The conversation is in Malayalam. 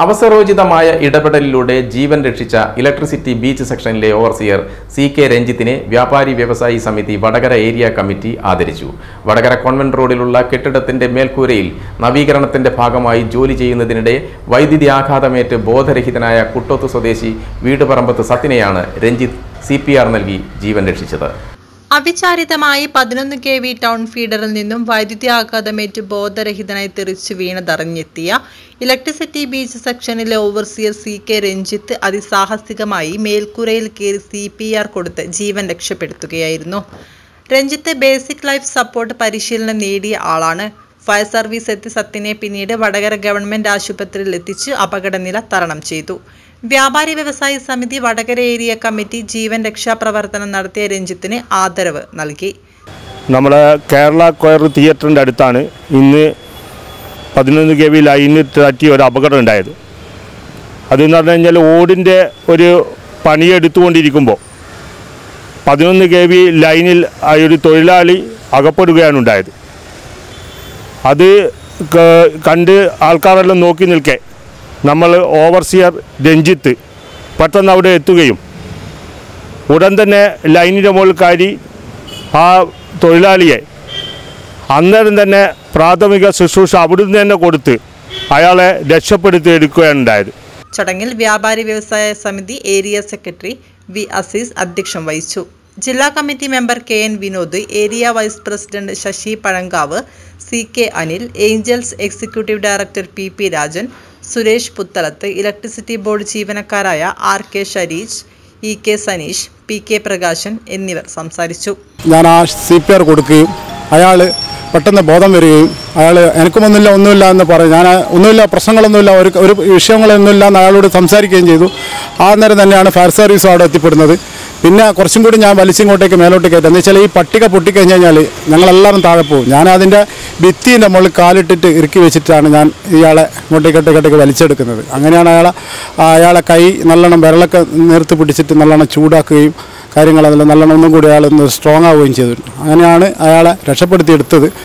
അവസരോചിതമായ ഇടപെടലിലൂടെ ജീവൻ രക്ഷിച്ച ഇലക്ട്രിസിറ്റി ബീച്ച് സെക്ഷനിലെ ഓവർസിയർ സി കെ രഞ്ജിത്തിനെ വ്യാപാരി വ്യവസായി സമിതി വടകര ഏരിയ കമ്മിറ്റി ആദരിച്ചു വടകര കോൺവെന്റ് റോഡിലുള്ള കെട്ടിടത്തിന്റെ മേൽക്കൂരയിൽ നവീകരണത്തിന്റെ ഭാഗമായി ജോലി ചെയ്യുന്നതിനിടെ വൈദ്യുതി ആഘാതമേറ്റ് ബോധരഹിതനായ കുട്ടോത്ത് സ്വദേശി വീടുപറമ്പത്ത് സത്തിനെയാണ് രഞ്ജിത്ത് സി നൽകി ജീവൻ രക്ഷിച്ചത് അവിചാരിതമായി പതിനൊന്ന് കെ വി ടൗൺ ഫീഡറിൽ നിന്നും വൈദ്യുതി ആഘാതമേറ്റ് ബോധരഹിതനായി തെറിച്ചു വീണതറിഞ്ഞെത്തിയ ഇലക്ട്രിസിറ്റി ബീച്ച് സെക്ഷനിലെ ഓവർസിയർ സി കെ രഞ്ജിത്ത് അതിസാഹസികമായി മേൽക്കൂരയിൽ കയറി സി പി ആർ കൊടുത്ത് ജീവൻ രക്ഷപ്പെടുത്തുകയായിരുന്നു രഞ്ജിത്ത് ബേസിക് ലൈഫ് സപ്പോർട്ട് പരിശീലനം നേടിയ ആളാണ് ഫയർ സർവീസ് എത്തി സത്തിനെ പിന്നീട് വടകര ഗവൺമെന്റ് ആശുപത്രിയിൽ എത്തിച്ച് അപകടനില തരണം ചെയ്തു വ്യാപാരി വ്യവസായി സമിതി വടകര ഏരിയ കമ്മിറ്റി ജീവൻ രക്ഷാപ്രവർത്തനം നടത്തിയ രഞ്ജിത്തിന് ആദരവ് നൽകി നമ്മളെ കേരള കൊയർ തിയേറ്ററിൻ്റെ അടുത്താണ് ഇന്ന് പതിനൊന്ന് കെ വി ലൈനിൽ തട്ടി ഒരു അപകടം ഉണ്ടായത് അതെന്ന് പറഞ്ഞു കഴിഞ്ഞാൽ ഓടിൻ്റെ ഒരു പണിയെടുത്തുകൊണ്ടിരിക്കുമ്പോൾ പതിനൊന്ന് കെ വി ലൈനിൽ ആ ഒരു തൊഴിലാളി അകപ്പെടുകയാണ് ഉണ്ടായത് അത് ക- കണ്ട് ആൾക്കാരെല്ലാം നോക്കി നിൽക്കെ നമ്മൾ ഓവർസിയർ രഞ്ജിത്ത് പെട്ടെന്ന് അവിടെ എത്തുകയും ഉടൻ തന്നെ ലൈനിൻ്റെ മുകളിൽ കയറി ആ തൊഴിലാളിയെ അന്നേരം തന്നെ പ്രാഥമിക ശുശ്രൂഷ അവിടുന്ന് തന്നെ കൊടുത്ത് അയാളെ രക്ഷപ്പെടുത്തി എടുക്കുകയാണ് ഉണ്ടായത് ചടങ്ങിൽ വ്യാപാരി വ്യവസായ സമിതി ഏരിയ സെക്രട്ടറി വി അസീസ് അധ്യക്ഷം വഹിച്ചു ജില്ലാ committee member K N Vinod area vice president Sasi Pazhankavu C K Anil angels executive director P P Rajan Suresh Puthalath electricity board ജീവനക്കാരായ R K Shareesh E K Saneesh P K Prakashan എന്നിവർ സംസാരിച്ചു ഞാൻ ആ സി പി ആർ കൊടുക്കുകയും അയാൾ പെട്ടെന്ന് ബോധം വരികയും അയാൾ എനിക്കും ഒന്നുമില്ല ഒന്നുമില്ല എന്ന് പറയും ഞാൻ ആ- ഒന്നുമില്ല പ്രശ്നങ്ങളൊന്നുമില്ല ഒരു ഒരു വിഷയങ്ങളൊന്നുമില്ല എന്ന് അയാളോട് സംസാരിക്കുകയും ചെയ്തു ആ നേരം തന്നെയാണ് ഫയർ സർവീസ് അവിടെ എത്തിപ്പെടുന്നത് പിന്നെ കുറച്ചും കൂടി ഞാൻ വലിച്ചിങ്ങോട്ടേക്ക് മേലോട്ട് കയറ്റാം എന്ന് വെച്ചാൽ ഈ പട്ടിക പൊട്ടിക്കഴിഞ്ഞ് കഴിഞ്ഞാൽ ഞങ്ങളെല്ലാവരും താഴെ പോകും ഞാൻ അതിൻ്റെ ഭിത്തീൻ്റെ മുകളിൽ കാലിട്ടിട്ട് ഇറുക്കി വെച്ചിട്ടാണ് ഞാൻ ഇയാളെ ഇങ്ങോട്ടേക്ക് ഇങ്ങോട്ടേക്ക് വലിച്ചെടുക്കുന്നത് അങ്ങനെയാണ് അയാളെ ആ അയാളെ കൈ നല്ലോണം വിരലൊക്കെ നേർത്ത് പിടിച്ചിട്ട് നല്ലോണം ചൂടാക്കുകയും കാര്യങ്ങളെല്ലാം നല്ലോണം ഒന്നും കൂടി അയാൾ സ്ട്രോങ് ആവുകയും ചെയ്തിട്ടുണ്ട് അങ്ങനെയാണ് അയാളെ രക്ഷപ്പെടുത്തിയെടുത്തത്